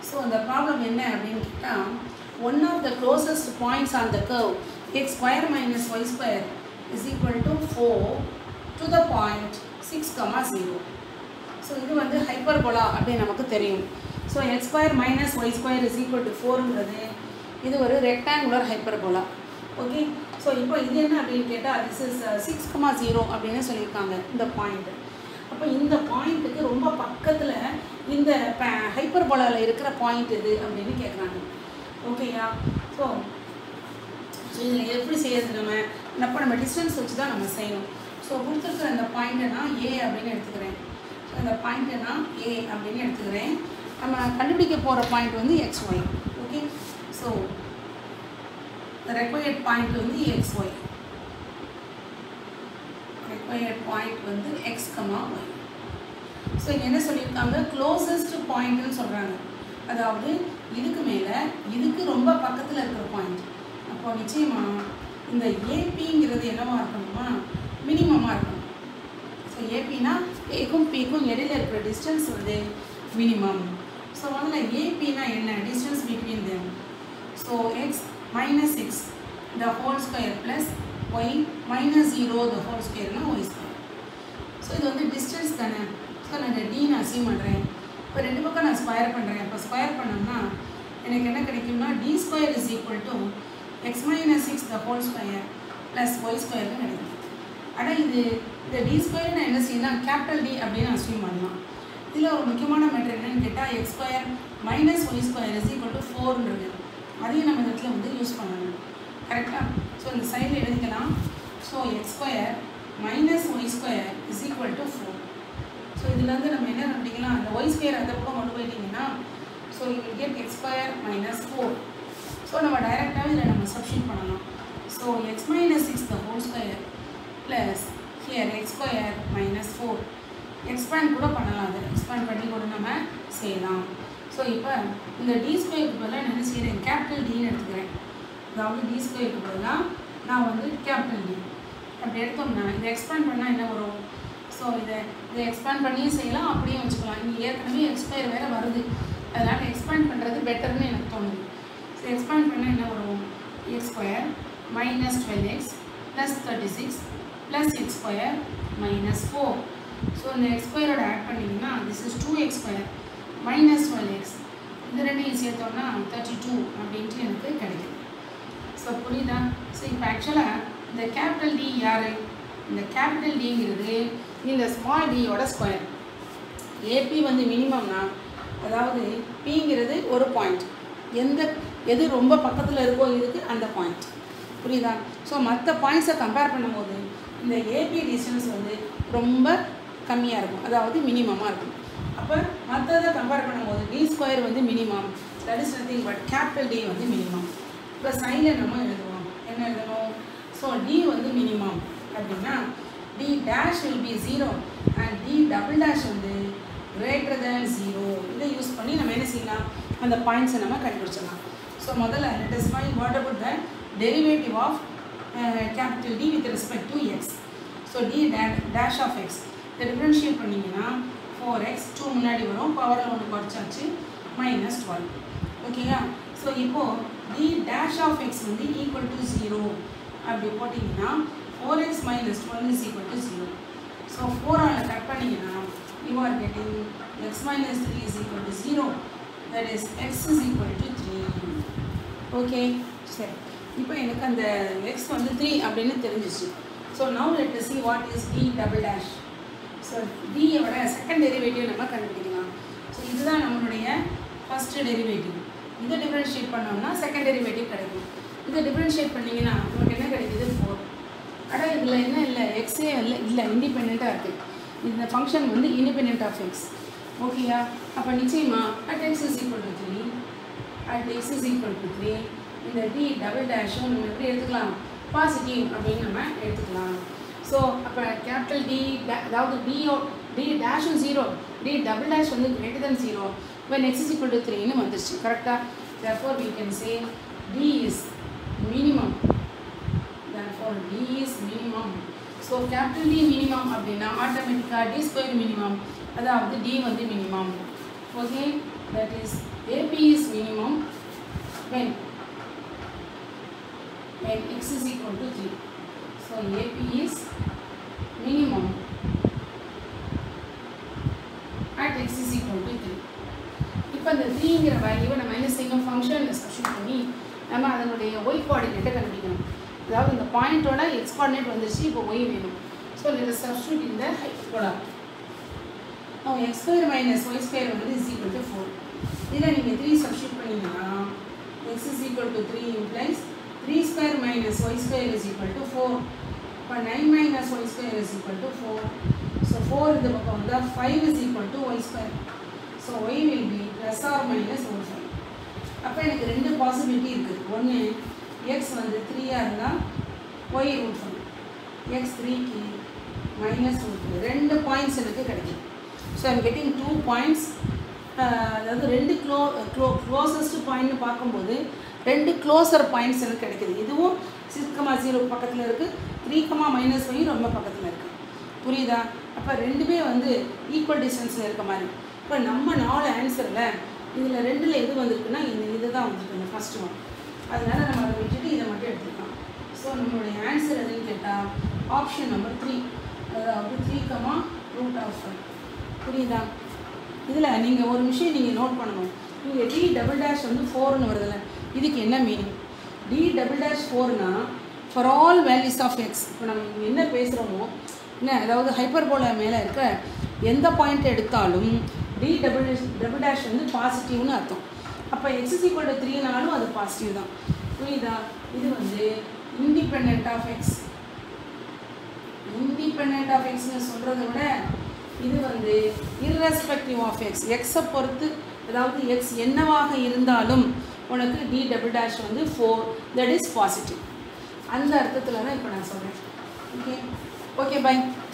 so அந்த problem என்ன அப்படின்னு கேட்டால் one of the closest points on the curve x square minus y square is equal to four to the point six comma zero so இது வந்து hyperbola அப்படின்னு நமக்கு தெரியும் so x square minus y square is equal to ஃபோருங்கிறது இது ஒரு rectangular hyperbola okay so இப்போ இது என்ன அப்படின்னு கேட்டால் this is six comma zero அப்படின்னு சொல்லியிருக்காங்க இந்த பாயிண்ட் அப்போ இந்த பாயிண்ட்டுக்கு ரொம்ப பக்கத்தில் இந்த ஹைப்பர்போலாவில் இருக்கிற பாயிண்ட் எது அப்படின்னு கேட்குறாங்க ஓகேயா ஸோ ஸோ இதில் எப்படி செய்யறது நம்ம அப்போ நம்ம டிஸ்டன்ஸ் வச்சு தான் நம்ம செய்யணும் ஸோ கொடுத்துருக்குற அந்த பாயிண்ட்டை நான் ஏ அப்படின்னு எடுத்துக்கிறேன் ஸோ அந்த பாயிண்ட்டை நான் ஏ அப்படின்னு எடுத்துக்கிறேன் நம்ம கண்டுபிடிக்க போகிற பாயிண்ட் வந்து x y okay so required point வந்து எக்ஸ் ஒய் ரெக்வயர்ட் பாயிண்ட் வந்து எக்ஸ் கமா ஒய் ஸோ இங்கே என்ன சொல்லியிருக்காங்க க்ளோசஸ்ட் பாயிண்ட்னு சொல்கிறாங்க அதாவது இதுக்கு மேலே இதுக்கு ரொம்ப பக்கத்தில் இருக்கிற பாயிண்ட் அப்போ நிச்சயமாக இந்த ஏபிங்கிறது என்னவா இருக்கணுமா மினிமமாக இருக்கணும் ஸோ ஏபினா ஏக்கும் பிக்கும் இடையில இருக்கிற டிஸ்டன்ஸ் வந்து மினிமம் ஸோ முதல்ல ஏபினா என்ன distance between them so x minus six the whole square plus y minus zero the whole ஸ்கொயர்னா ஒய் ஸ்கொயர் ஸோ இது வந்து டிஸ்டன்ஸ் தானே ஸோ நான் இந்த டி நான் அசீவ் பண்ணுறேன் இப்போ ரெண்டு பக்கம் நான் ஸ்கொயர் பண்ணுறேன் இப்போ ஸ்கொயர் பண்ணோம்னா எனக்கு என்ன கிடைக்கும்னா D square is equal to x minus six the whole square plus y ஸ்கொயர்னு கிடைக்கும் ஆனால் இது இந்த டி ஸ்கொயர் நான் என்ன செய்யலாம் கேபிட்டல் டி அப்படின்னு அசீவ் பண்ணலாம் இதில் ஒரு முக்கியமான மேட்ரு என்னன்னு கேட்டால் x square minus y square is equal to ஃபோர்ன்றது அதையும் நம்ம இந்த இடத்துல வந்து யூஸ் பண்ணணும் கரெக்டாக ஸோ இந்த சைடில் எழுதிக்கலாம் so x square minus y square is equal to four so இதில் வந்து நம்ம என்ன பண்ணிக்கலாம் அந்த ஒய் ஸ்கொயர் அந்த பக்கம் கொண்டு போயிட்டீங்கன்னா so you get x square minus four so நம்ம டைரெக்டாகவே இதில் நம்ம சப்ஸ்டியூட் பண்ணலாம் so x minus six the whole square plus here x square minus four expand கூட பண்ணலாம் அதை எக்ஸ்பேண்ட் பண்ணி கூட நம்ம செய்யலாம் ஸோ இப்போ இந்த டி ஸ்கொயருக்கு பதிலாக நான் என்ன செய்கிறேன் கேபிட்டல் டின்னு எடுத்துக்கிறேன் அதாவது டி ஸ்கொயருக்கு பதிலாக நான் வந்து கேபிட்டல் டி அப்படி எடுத்தோம்னா இதை எக்ஸ்பேண்ட் பண்ணால் என்ன வரும் ஸோ இதை இதை எக்ஸ்பேண்ட் பண்ணியும் செய்யலாம் அப்படியும் வச்சுக்கலாம் இங்கே ஏற்கனவே எக்ஸ்பயர் வேறு வருது அதனால் எக்ஸ்பேண்ட் பண்ணுறது பெட்டர்னு எனக்கு தோணுது ஸோ எக்ஸ்பேண்ட் பண்ணால் என்ன வரும் x square minus twelve x plus thirty six plus x square minus four so இந்த எக்ஸ் ஸ்கொயரோட ஆட் பண்ணிங்கன்னா this is two x square minus twelve x இந்த ரெண்டையும் சேர்த்தோம்னா தேர்ட்டி டூ அப்படின்ட்டு எனக்கு கிடைக்குது ஸோ புரியுதா ஸோ இப்போ ஆக்சுவலாக இந்த கேபிட்டல் டி யார் இந்த கேபிட்டல் டிங்கிறது இந்த ஸ்மால் டியோட ஸ்கொயர் ஏபி வந்து மினிமம்னா அதாவது பிங்கிறது ஒரு பாயிண்ட் எந்த எது ரொம்ப பக்கத்தில் இருக்கோ இதுக்கு அந்த பாயிண்ட் புரியுதா ஸோ மற்ற பாயிண்ட்ஸை கம்பேர் பண்ணும்போது இந்த ஏபி டிஸ்டன்ஸ் வந்து ரொம்ப கம்மியாக இருக்கும் அதாவது மினிமமாக இருக்கும் அப்போ மற்றதை கம்பேர் பண்ணும்போது டி ஸ்கொயர் வந்து minimum that is nothing but capital D வந்து மினிமம் இப்போ சைனில் நம்ம எழுதுவோம் என்ன எழுதணும் ஸோ டி வந்து மினிமம் அப்படின்னா d dash will be zero and d double dash வந்து கிரேட்டர் தேன் ஜீரோ இதை யூஸ் பண்ணி நம்ம என்ன செய்யலாம் அந்த பாயிண்ட்ஸை நம்ம கண்டுபிடிச்சிடலாம் ஸோ முதல்ல let us find what about the derivative of uh, capital D with respect to x so d dash of x இதை டிஃப்ரென்ஷியேட் பண்ணிங்கன்னா ஃபோர் எக்ஸ் டூ முன்னாடி வரும் பவரில் ஒன்று குறைச்சாச்சு மைனஸ் டுவெல் ஓகேயா ஸோ இப்போது டி டேஷ் ஆஃப் எக்ஸ் வந்து ஈக்குவல் டு ஜீரோ அப்படி போட்டிங்கன்னா four x minus twelve is equal to zero so ஃபோரால் கட் பண்ணிங்கன்னா you are getting x minus three is equal to zero that is x is equal to three okay சரி இப்போ எனக்கு அந்த X வந்து three அப்படின்னு தெரிஞ்சிச்சு so now let see what is d double dash so டியோட second derivative நம்ம கண்டுபிடிக்கலாம் ஸோ இதுதான் நம்மளுடைய ஃபஸ்ட்டு டெரிவேட்டிவ் இதை டிஃப்ரென்ஷியேட் பண்ணோம்னா செகண்ட் டெரிவேட்டிவ் கிடைக்கும் இதை டிஃப்ரென்ஷியேட் பண்ணிங்கன்னா நமக்கு என்ன கிடைக்குது ஃபோர் ஆனால் இதில் என்ன இல்லை எக்ஸே இல்லை இல்லை இண்டிபெண்ட்டாக இருக்குது இந்த ஃபங்க்ஷன் வந்து இண்டிபெண்ட் ஆஃப் எக்ஸ் ஓகேயா அப்போ நிச்சயமா at x is equal to three at x is equal to three இந்த டி டபுள் டேஷும் நம்ம எப்படி எடுத்துக்கலாம் பாசிட்டிவ் அப்படின்னு நம்ம எடுத்துக்கலாம் ஸோ அப்போ கேபிட்டல் டி அதாவது டிஓ டி டேஷும் ஜீரோ டி டபுள் டேஷ் வந்து greater than zero when x is equal to 3 னு வந்துருச்சு கரெக்டாக therefore we can say d is minimum therefore d is minimum so capital D minimum அப்படின்னா ஆட்டோமேட்டிக்காக டி ஸ்கொயர் மினிமம் அதாவது d வந்து minimum okay that is AP is minimum when when x is equal to 3 so AP is minimum at x is equal to 3 இப்போ அந்த த்ரீங்கிற வேல்யூவை நம்ம என்ன செய்யணும் ஃபங்க்ஷனில் சப்ஸ்டியூட் பண்ணி நம்ம அதனுடைய ஒய் கோஆர்டினேட்டை கண்டுபிடிக்கணும் அதாவது இந்த பாயிண்டோட எக்ஸ் கோஆர்டினேட் வந்துருச்சு இப்போ ஒய் வேணும் ஸோ இதில் சப்ஸ்டியூட் இந்த product now x square minus y square வந்து is equal to 4 இதில் நீங்கள் த்ரீ சப்ஸ்டியூட் பண்ணீங்கன்னா x is equal to 3 implies 3 square minus y square is equal to 4 இப்போ 9 minus y square is equal to 4 so 4 இந்த பக்கம் வந்தால் 5 is equal to y square so y will be plus or minus root 5 அப்போ எனக்கு ரெண்டு possibility இருக்குது ஒன்று X வந்து த்ரீயாக இருந்தால் ஒய் ரூட் ஃபைவ் எக்ஸ் த்ரீக்கு மைனஸ் ரூட் ஃபைவ் ரெண்டு பாயிண்ட்ஸ் எனக்கு கிடைக்கும் so I'm getting two points அதாவது ரெண்டு க்ளோ க்ளோ க்ளோசஸ்ட் பாயிண்ட்னு பார்க்கும்போது ரெண்டு க்ளோசர் பாயிண்ட்ஸ் எனக்கு கிடைக்குது இதுவும் சிக்ஸ் கமா ஜீரோ பக்கத்தில் இருக்குது த்ரீ கமா மைனஸ் ஒய் ரொம்ப பக்கத்தில் இருக்குது புரியுதா அப்போ ரெண்டுமே வந்து ஈக்குவல் டிஸ்டன்ஸில் இருக்க மாதிரி இப்போ நம்ம நாலு ஆன்சரில் இதில் ரெண்டில் எது வந்திருக்குன்னா இந்த இது தான் வந்திருக்கு இந்த ஃபஸ்ட்டு ஒன் அதனால நம்ம அதை விட்டுட்டு இதை மட்டும் எடுத்துக்கலாம் ஸோ நம்மளுடைய ஆன்சர் எதுன்னு கேட்டால் ஆப்ஷன் நம்பர் த்ரீ அதாவது three comma root of five புரியுதா இதில் நீங்கள் ஒரு விஷயம் நீங்கள் நோட் பண்ணணும் இங்கே டி டபுள் டேஷ் வந்து ஃபோர்னு வருதுல்ல இதுக்கு என்ன மீனிங் டி டபுள் டேஷ் ஃபோர்னா for all values of x இப்போ நம்ம இங்கே என்ன பேசுகிறோமோ என்ன அதாவது ஹைப்பர் போல மேலே இருக்க எந்த பாயிண்ட் எடுத்தாலும் டி டபுள் டபுள் டேஷ் வந்து பாசிட்டிவ்னு அர்த்தம் அப்போ எக்ஸ் இஸ் ஈக்குவல் டு த்ரீனாலும் அது பாசிட்டிவ் தான் புரியுதா இது வந்து independent of x independent of எக்ஸ்னு சொல்கிறத விட இது வந்து irrespective ஆஃப் எக்ஸ் எக்ஸை பொறுத்து அதாவது எக்ஸ் என்னவாக இருந்தாலும் உனக்கு டி டபுள் டேஷ் வந்து ஃபோர் தட் இஸ் பாசிட்டிவ் அந்த அர்த்தத்தில் தான் இப்போ நான் சொல்கிறேன் ஓகே ஓகே பை